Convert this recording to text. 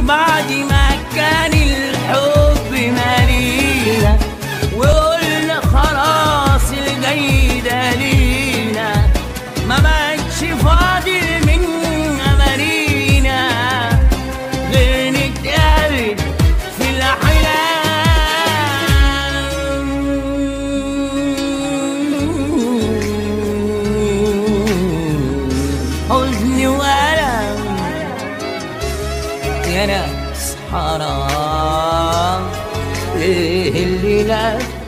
بعد ما كان الحب مالينا وقلنا خلاص الجاي ده لينا ما بقتش فاضل من أمانينا غير نتقابل في الأحلام حزن وألم يا ناس حرام ايه اللي لا